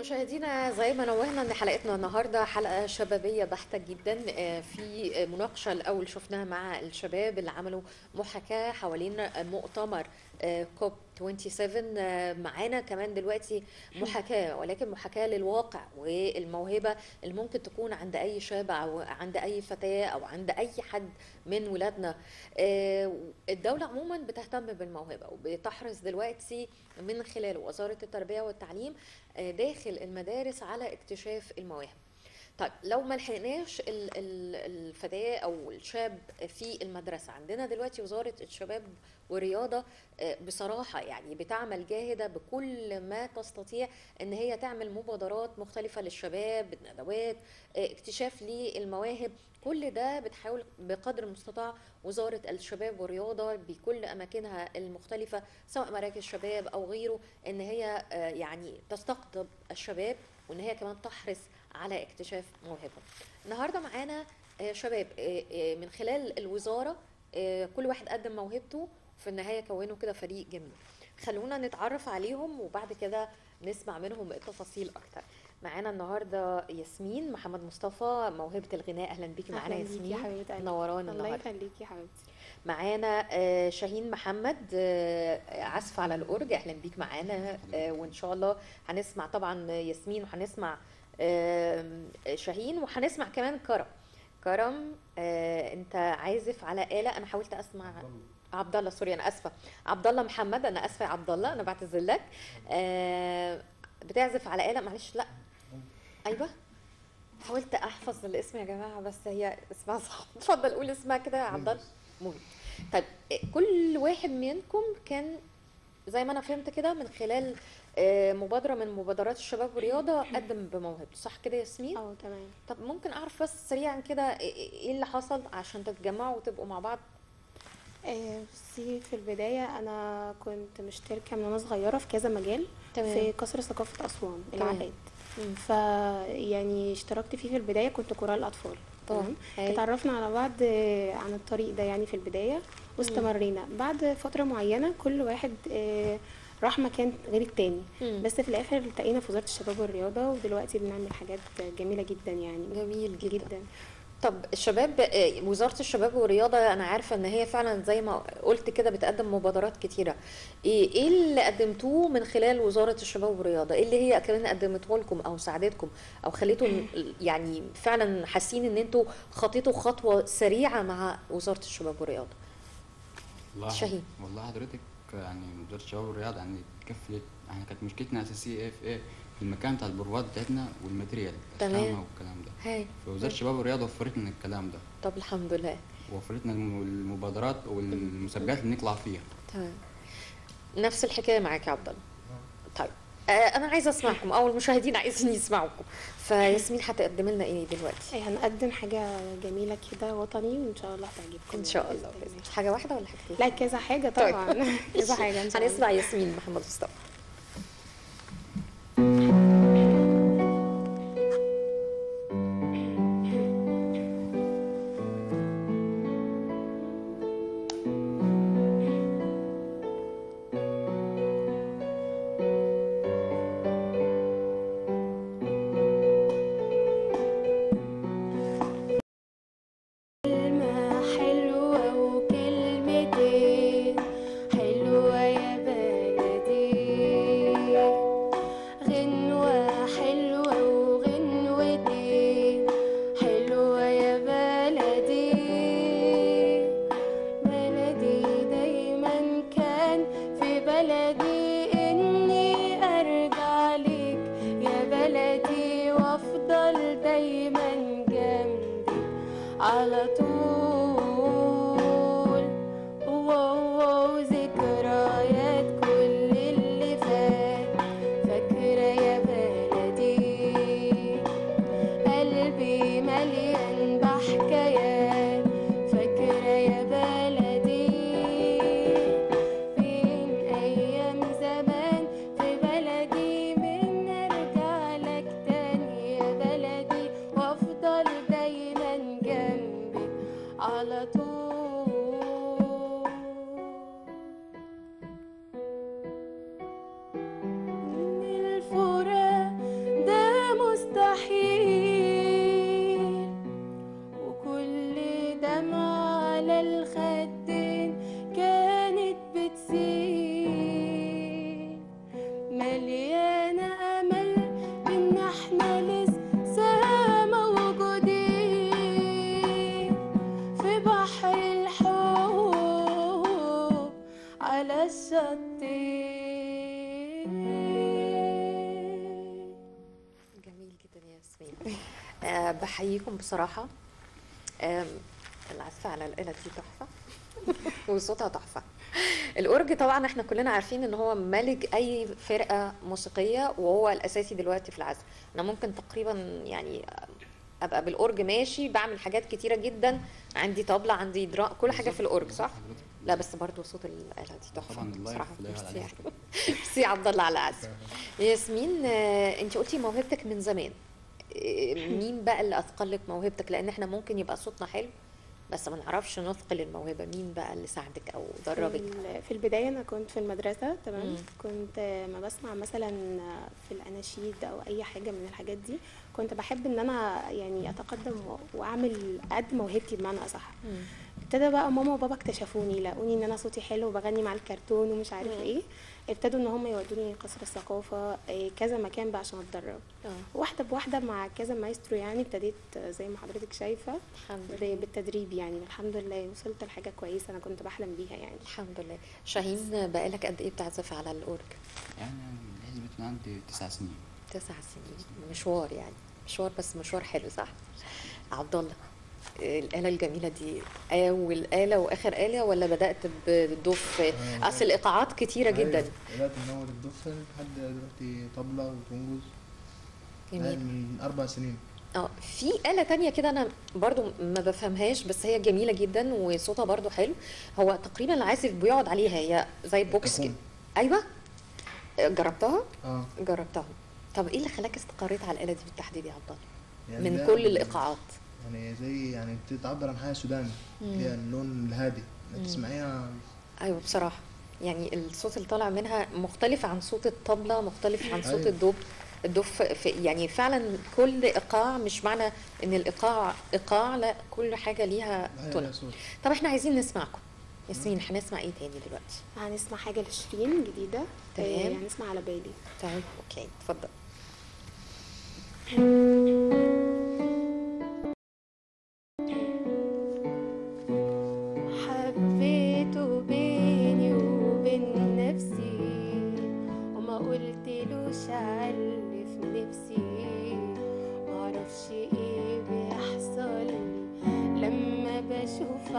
مشاهدينا زي ما نوهنا ان حلقتنا النهارده حلقه شبابيه بحته جدا آه، في مناقشه الاول شفناها مع الشباب اللي عملوا محاكاه حوالين مؤتمر آه، كوب 27 آه، معانا كمان دلوقتي محاكاه ولكن محاكاه للواقع والموهبه اللي ممكن تكون عند اي شاب او عند اي فتاه او عند اي حد من ولادنا آه، الدوله عموما بتهتم بالموهبه وبتحرص دلوقتي من خلال وزاره التربيه والتعليم آه، داخل المدارس على اكتشاف المواهب طيب لو ما لحقناش ال- ال- الفتاة أو الشاب في المدرسة عندنا دلوقتي وزارة الشباب والرياضة آه، بصراحة يعني بتعمل جاهدة بكل ما تستطيع إن هي تعمل مبادرات مختلفة للشباب ندوات آه، اكتشاف للمواهب كل ده بتحاول بقدر المستطاع وزارة الشباب والرياضة بكل أماكنها المختلفة سواء مراكز شباب أو غيره إن هي آه، يعني تستقطب الشباب وإن هي كمان تحرص على اكتشاف موهبة النهاردة معانا آه، شباب آه، آه، من خلال الوزارة آه، كل واحد قدم موهبته في النهاية كونوا كده فريق جميل خلونا نتعرف عليهم وبعد كده نسمع منهم التفاصيل أكتر معانا النهارده ياسمين محمد مصطفى موهبة الغناء أهلا بيكي معانا أهلاً بيكي ياسمين يا حبيبة قلبي. منورانا الله النهارده يخليكي يا حبيبتي معانا آه، شاهين محمد آه، عزف على الأورج أهلا بيك معانا آه، وإن شاء الله هنسمع طبعا ياسمين وهنسمع آه، شاهين وهنسمع كمان كرم كرم آه، أنت عازف على آلة أنا حاولت أسمع عبد الله سوري أنا آسفة عبد الله محمد أنا آسفة يا عبد الله أنا بعتذر لك آه، بتعزف على آلة معلش لا أيوه حاولت احفظ الاسم يا جماعه بس هي اسمها صح اتفضل قول اسمها كده يا عبد الله مهم. طيب كل واحد منكم كان زي ما انا فهمت كده من خلال آه، مبادره من مبادرات الشباب والرياضه قدم بموهبته صح كده يا ياسمين اه تمام طب ممكن اعرف بس سريعا كده ايه إيه اللي حصل عشان تتجمعوا وتبقوا مع بعض آه، بصي في البداية أنا كنت مشتركة من وأنا صغيرة في كذا مجال تمام. في قصر ثقافة أسوان تمام. العقاد مم. ف يعني اشتركت فيه في البداية كنت كورال الأطفال تمام هاي. اتعرفنا على بعض آه، عن الطريق ده يعني في البداية واستمرينا بعد فترة معينة كل واحد آه، راح مكان غير التاني مم. بس في الآخر التقينا في وزارة الشباب والرياضة ودلوقتي بنعمل حاجات جميلة جدا يعني جميل جدا جدا طب الشباب آه، وزارة الشباب والرياضة أنا عارفة إن هي فعلا زي ما قلت كده بتقدم مبادرات كتيرة إيه إيه اللي قدمتوه من خلال وزارة الشباب والرياضة؟ إيه اللي هي كمان قدمته لكم أو ساعدتكم أو خليتوا ال- يعني فعلا حاسين إن أنتوا خطيتوا خطوة سريعة مع وزارة الشباب والرياضة؟ والله شاهين. والله حضرتك يعني وزارة الشباب والرياضة يعني كفلت يعني كانت مشكلتنا الأساسية إيه في إيه؟ في المكان بتاع البروفات بتاعتنا والماتريال تمام. الخامة والكلام ده هاي فوزارة الشباب والرياضة وفرت لنا الكلام ده طب الحمد لله وفرت لنا الم- المبادرات والمسابقات اللي نطلع فيها تمام نفس الحكاية معاك يا عبد الله طيب آه، أنا عايزة أسمعكم أو المشاهدين عايزين يسمعوكم فياسمين هتقدم لنا إيه دلوقتي؟ أي هنقدم حاجة جميلة كده وطني وإن شاء الله هتعجبكم إن شاء الله بإذن بإذن الله. حاجة واحدة ولا حاجتين؟ لا كذا حاجة طيب. طبعا كذا حاجة إن شاء الله هنسمع ياسمين محمد مصطفى كلمة حلوة وكلمتين حلوة يا بلدي غنوة حلوة وغنوتين حلوة يا بلدي بلدي دايما كان في بلدي إني أرجع لك يا بلدي وأفضل دايما جنبك على طول واو واو ذكريات كل اللي فات فاكرة يا بلدي قلبي مليان بحكايات فاكرة يا بلدي فين أيام زمان في بلدي من أرجع لك تاني يا بلدي وأفضل دايما جنبك مليانة أمل إن احنا لسه موجودين في بحر الحب على الشطين جميل جدا يا ياسمين آه بحييكم بصراحة آم، العزف على الآلة دي تحفة وصوتها تحفة الأورج طبعا احنا كلنا عارفين ان هو ملك اي فرقة موسيقية وهو الاساسي دلوقتي في العزف انا ممكن تقريبا يعني ابقى بالأورج ماشي بعمل حاجات كتيرة جدا عندي طبلة عندي درا كل حاجة في الأورج صح؟ حضرتك. لا بس برضو صوت الآلة دي تحفة طبعا اللايف بصراحة لا يعلى ميرسي عليه يعني. شكرا. ميرسي يا عبد الله على العزف ياسمين آه، انت قلتي موهبتك من زمان آه، مين بقى اللي اثقل لك موهبتك لان احنا ممكن يبقى صوتنا حلو بس ما نعرفش نثقل الموهبه مين بقى اللي ساعدك او في دربك ال- في البداية أنا كنت في المدرسة تمام مم. كنت ما بسمع مثلا في الأناشيد أو أي حاجة من الحاجات دي كنت بحب إن أنا يعني أتقدم و- وأعمل قد موهبتي بمعنى أصح مم. ابتدى بقى ماما وبابا اكتشفوني لقوني ان انا صوتي حلو وبغني مع الكرتون ومش عارف مم. ايه ابتدوا ان هم يودوني قصر الثقافه إيه، كذا مكان بقى عشان اتدرب اه واحده بواحده مع كذا مايسترو يعني ابتديت زي ما حضرتك شايفه الحمد ب- لله بالتدريب يعني الحمد لله وصلت لحاجه كويسه انا كنت بحلم بيها يعني الحمد لله شاهين بقالك قد ايه بتعزف على الاورج يعني الحزب من عندي تسع سنين تسع سنين مشوار يعني مشوار بس مشوار حلو صح عبد الله آه، الآلة الجميلة دي أول آلة وآخر آلة ولا بدأت بدف آه، أصل الإيقاعات كتيرة جدا أيوة، بدأت من أول الدف لحد دلوقتي طبلة وتونجوز جميل من أربع سنين اه في آلة تانية كده أنا برضو ما بفهمهاش بس هي جميلة جدا وصوتها برضو حلو هو تقريبا العازف بيقعد عليها هي زي بوكس كده الكاخون. أيوة جربتها اه جربتها طب ايه اللي خلاك استقريت على الآلة دي بالتحديد يا عبد الله يعني من ده كل الإيقاعات يعني زي يعني بتعبر عن حياة سوداني اللي هي اللون الهادي مم. انك تسمعيها ايوه بصراحه يعني الصوت اللي طالع منها مختلف عن صوت الطبله مختلف عن صوت أيوة. الدب الدف في يعني فعلا كل ايقاع مش معنى ان الايقاع ايقاع لا كل حاجه ليها هي تون لها صوت طب احنا عايزين نسمعكم ياسمين هنسمع ايه تاني دلوقتي هنسمع حاجه لشيرين جديده تمام. إيه، هنسمع على بالي طيب اوكي اتفضل حبيته بيني وبين نفسي وما قلتلوش علي في نفسي معرفش ايه بيحصل لما بشوف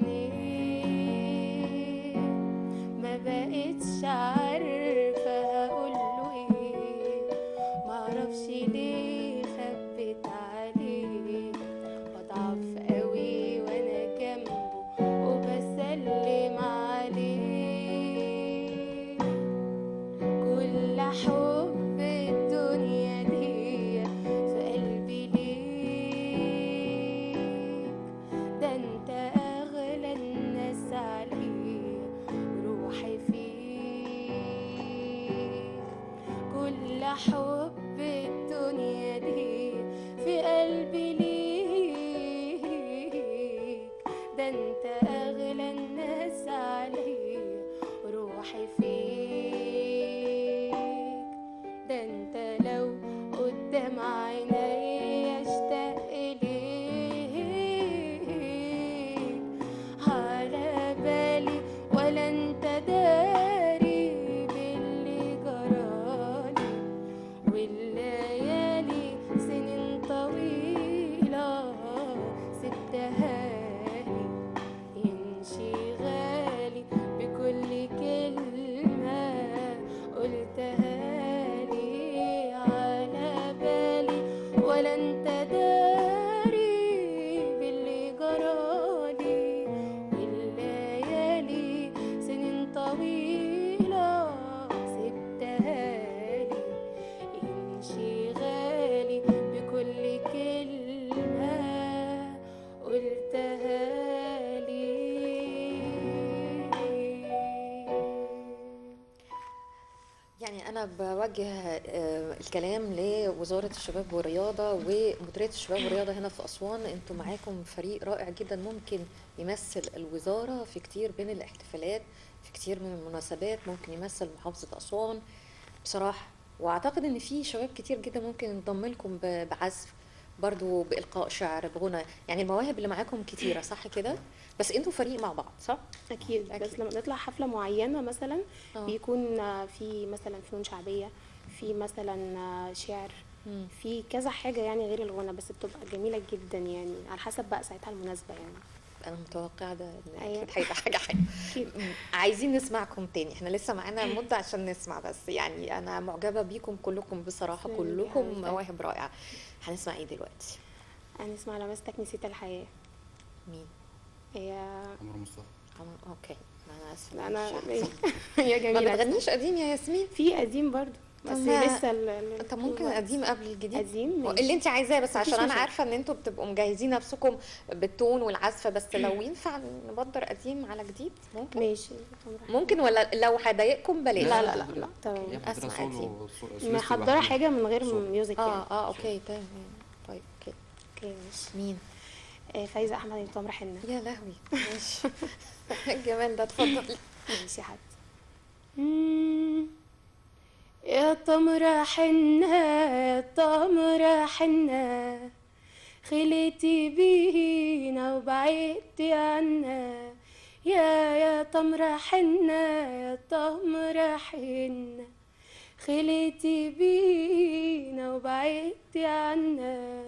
عينيه ما بقتش عارفة هقوله ايه معرفش ليه خبيت عليه بضعف قوي وانا جنبه وبسلم عليه كل حب الدنيا ليا في قلبي ليك ده انت اغلى الناس عليا روحي فيك كل حب الدنيا دي في قلبي ليك ده انت اغلى الناس عليا روحي فيك ده انت لو قدام عيني اشتاق اليك على بالي ولا انت داري باللي جرالي والليالي سنين طويلة سبتها لي انشغالي بكل كلمة قلتها لي على بالي ولا انت داري باللي جرالي والليالي سنين طويلة سبتها لي انشغالي بكل كلمة قلتها لي يعني انا بوجه آه، الكلام لوزاره الشباب والرياضه ومديريه الشباب والرياضه هنا في اسوان انتم معاكم فريق رائع جدا ممكن يمثل الوزاره في كتير من الاحتفالات في كتير من المناسبات ممكن يمثل محافظه اسوان بصراحة واعتقد ان في شباب كتير جدا ممكن ينضم لكم ب- بعزف برضو بإلقاء شعر بغنى يعني المواهب اللي معاكم كتيرة صح كده بس انتوا فريق مع بعض صح اكيد أكيد. بس لما نطلع حفله معينه مثلا آه. بيكون آه، في مثلا فنون شعبيه في مثلا آه، شعر مم. في كذا حاجه يعني غير الغنى بس بتبقى جميله جدا يعني على حسب بقى ساعتها المناسبه يعني انا متوقعة ده إن أيوة. اكيد هيبقى حاجة حلوة اكيد مم. عايزين نسمعكم تاني احنا لسه معانا مدة عشان نسمع بس يعني انا معجبة بيكم كلكم بصراحة شكراً كلكم حبيبتي. مواهب رائعة هنسمع ايه دلوقتي هنسمع لمستك نسيت الحياه مين هي عمر مصطفى أنا- اوكي انا اسفة لا، انا مش عارفة. هي ما جميله بتغنيش قديم يا ياسمين في قديم برضو بس طب ما- لسه ال- ال- طب ممكن الوقت. قديم قبل الجديد قديم ماشي. اللي انت عايزاه بس مفيش عشان انا مشاكل. عارفه ان انتوا بتبقوا مجهزين نفسكم بالتون والعزف بس لو ينفع نبدر قديم على جديد ممكن ماشي ممكن ولا لو هضايقكم بلاش لا، لا، لا، لا، تمام. هي أسمع فترة أكيد. سولو سولو- سوليست محضره لوحدي. حاجه من غير سولو. ميوزك يعني اه اه اوكي تمام طيب اوكي اوكي ماشي مين آه، فايزه احمد وتامر حنه يا لهوي ماشي الجمال ده اتفضلي ماشي يا حد يا تمرة حنة يا تمرة حنة خليتي بينا وبعدتي عنا يا يا تمرة حنة يا تمرة حنة خليتي بينا وبعدتي عنا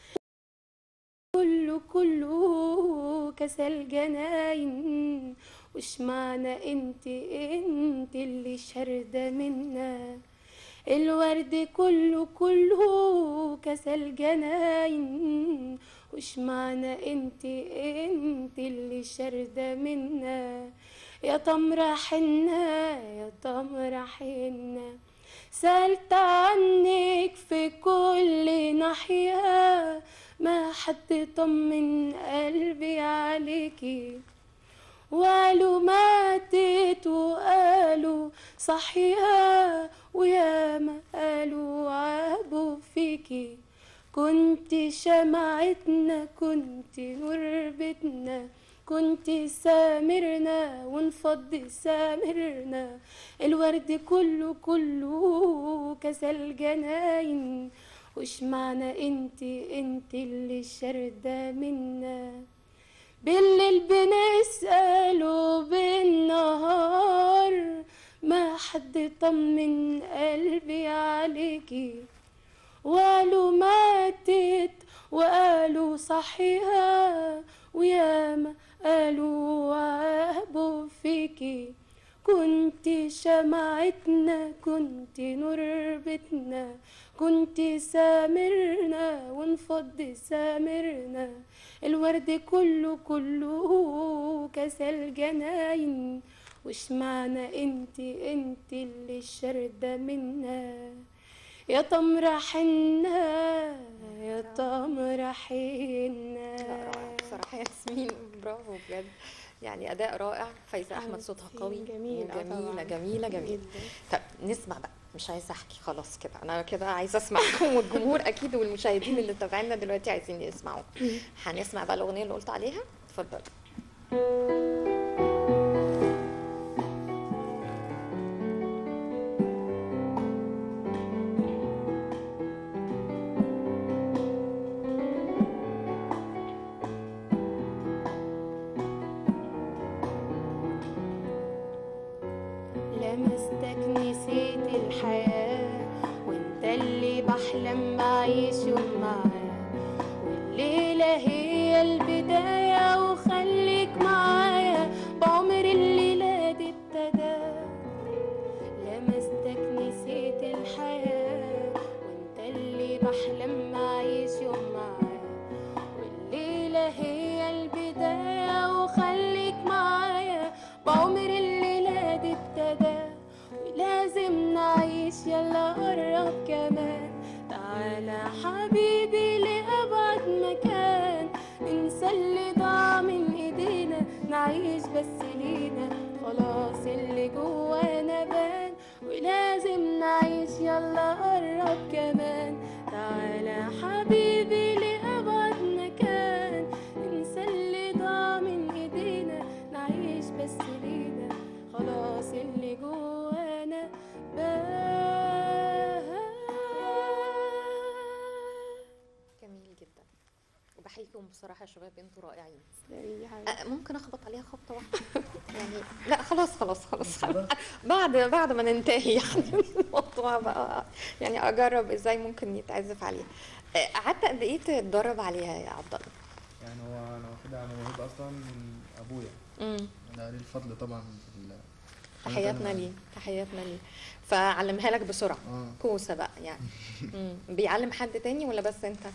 كله كله كسل جناين وش معنى انت انت اللي شاردة منا الورد كله كله كسل جناين وش معنى انت انت اللي شاردة منا يا تمرة حنة يا تمرة حنة سألت عنك في كل ناحية ما حد طمن قلبي عليكي وقالوا ماتت وقالوا صحيها ويا ما قالوا عابوا فيكي كنت شمعتنا كنت نور بيتنا كنت سامرنا ونفض سامرنا الورد كله كله كسل جناين وش معنى انت انت اللي شاردة منا بالليل بنسأل وبالنهار ما حد طمن قلبي عليكي وقالوا ماتت وقالوا صحيها وياما قالوا عابوا فيكي كنت شمعتنا كنت نور بيتنا كنت سامرنا ونفض سامرنا الورد كله كله كسل جناين وش معنى انت انت اللي شاردة منا يا تمرة حنة يا تمرة حنة لا رائع بصراحة ياسمين برافو بجد يعني أداء رائع فايزة أحمد صوتها قوي جميل آه جميلة طبعاً. جميلة جميلة جدا طب نسمع بقى مش عايزة أحكي خلاص كده أنا كده عايزة أسمعكم والجمهور أكيد والمشاهدين اللي تابعينا دلوقتي عايزين يسمعوا هنسمع بقى الأغنية اللي قلت عليها اتفضل لمستك نسيت الحياة وانت اللي بحلم بعيش يوم معاه والليلة هي البداية وخليك معايا بعمر الليلة دي ابتدى لمستك نسيت الحياة وانت اللي بحلم بعيش يوم معاه والليلة هي البداية وخليك معايا بعمر الليلة دي ابتدى ولازم نعيش يلا قرب كمان تعالى حبيبي لأبعد مكان ننسى اللي ضاع من ايدينا نعيش بس لينا خلاص اللي جوانا بان ولازم نعيش يلا قرب كمان تعالى حبيبي لأبعد مكان ننسى اللي ضاع من ايدينا نعيش بس لينا خلاص اللي جوانا بان بحييكم بصراحه يا شباب انتوا رائعين تسلمي يا حبيبتي. أه، ممكن اخبط عليها خبطه واحده يعني لا خلاص خلاص خلاص خلاص. بعد بعد ما ننتهي يعني من الموضوع بقى يعني اجرب ازاي ممكن يتعزف عليها أه، قعدت قد ايه تتدرب عليها يا عبد الله يعني هو انا واخدها موهبه اصلا من ابويا امم انا ليه الفضل طبعا في ال- تحياتنا ليه تحياتنا ليه فعلمها لك بسرعه اه كوسه بقى يعني مم. بيعلم حد تاني ولا بس انت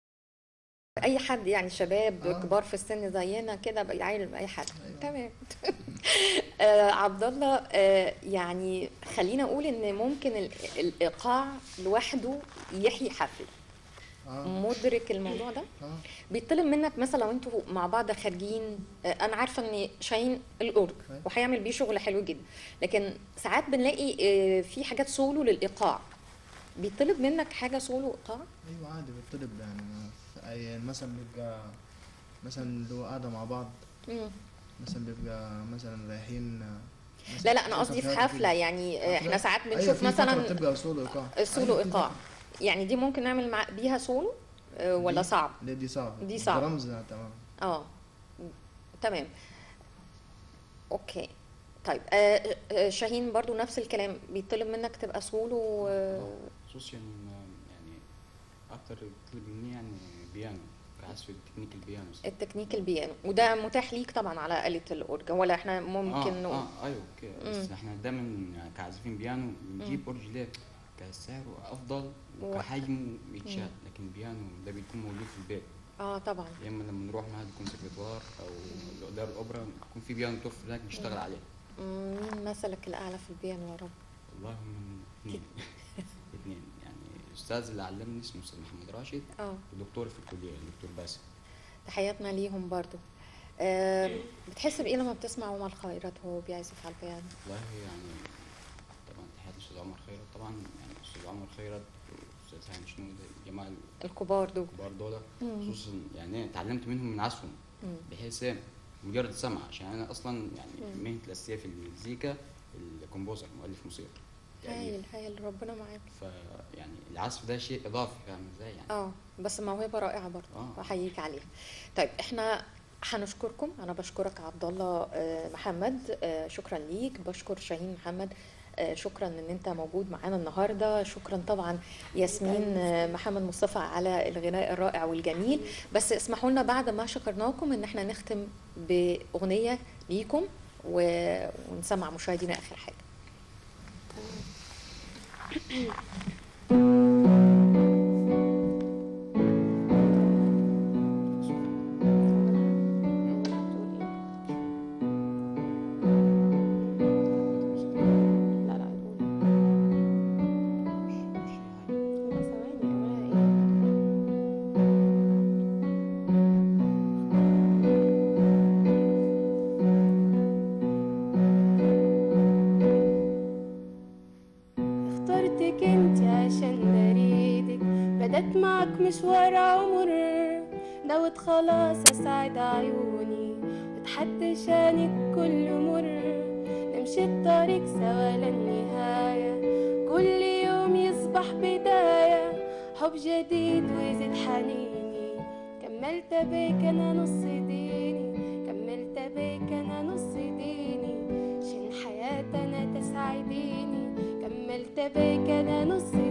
اي حد يعني شباب آه. كبار في السن زينا كده بقى يعلم اي حد أيوة. تمام آه عبد الله آه يعني خلينا اقول ان ممكن ال- الايقاع لوحده يحيي حفل اه مدرك الموضوع ده اه بيطلب منك مثلا لو انتوا مع بعض خارجين آه، انا عارفه ان شاهين الاورج أيوة. وهيعمل بيه شغل حلو جدا لكن ساعات بنلاقي آه، في حاجات سولو للايقاع بيطلب منك حاجه سولو ايقاع ايوه عادي بيطلب يعني ما في اي مثلا بيبقى مثلا اللي هو قاعده مع بعض مم. مثلا بيبقى مثلا رايحين مثلاً لا لا انا شايفة قصدي في كده حفله كده. يعني آه، احنا حفلة؟ ساعات أيوة، بنشوف في فترة مثلا بتبقى سولو ايقاع سولو أيوة، في ايقاع يعني دي ممكن نعمل مع بيها سولو آه، ولا دي- صعب لا دي صعب دي صعب. رمز تمام اه تمام اوكي طيب آه، آه، شاهين برضو نفس الكلام بيطلب منك تبقى سولو آه، خصوصا يعني اكتر يطلب مني يعني بيانو كعزف التكنيك البيانو التكنيك البيانو وده متاح ليك طبعا على آلة الأورج ولا احنا ممكن اه, نقول آه ايوه اوكي بس مم. احنا دايما يعني كعازفين بيانو بنجيب اورج ليه كسعره افضل و- وكحجمه بيتشال لكن بيانو ده بيكون موجود في البيت اه طبعا يا اما لما نروح معهد الكونسرفتوار او دار الاوبرا يكون في بيانو توفر هناك نشتغل عليه مم، مين مثلك الأعلى في البيانو يا رب والله من اثنين اثنين يعني الاستاذ اللي علمني اسمه استاذ محمد راشد اه ودكتور في الكليه الدكتور باسم تحياتنا ليهم برضو آه بتحس بإيه لما بتسمع عمر خيرت وهو بيعزف على البيانو والله يعني طبعا تحياتي الاستاذ عمر خيرت طبعا يعني الاستاذ عمر خيرت والاستاذ هاني شنودة الجماعه الكبار دول الكبار دول مم. خصوصا يعني اتعلمت منهم من عزفهم مم. بحيث ايه مجرد السمع عشان انا اصلا يعني مم. مهنتي الاساسيه في المزيكا الكومبوزر مؤلف موسيقى هايل هايل ربنا معاك فيعني العزف ده شيء اضافي فاهم ازاي يعني اه بس موهبة رائعة برضو آه. بحييك عليها طيب احنا هنشكركم انا بشكرك عبد الله آه، محمد آه، شكرا ليك بشكر شاهين محمد آه، شكرا ان انت موجود معانا النهارده شكرا طبعا ياسمين آه، محمد مصطفى على الغناء الرائع والجميل بس اسمحوا لنا بعد ما شكرناكم ان احنا نختم باغنيه ليكم و- ونسمع مشاهدينا اخر حاجه لا لا قولي. لا، ثواني، أولها إيه؟ اخترتك انت عشان بريدك بدأت معك مشوار عمر دوت خلاص اسعد عيوني وتحدى شانك كل مر نمشي الطريق سوا للنهاية كل يوم يصبح بداية حب جديد ويزيد حنيني كملت بيك انا نص ديني كملت بيك انا نص ديني عشان حياتنا تسعديني كملت بيك انا نص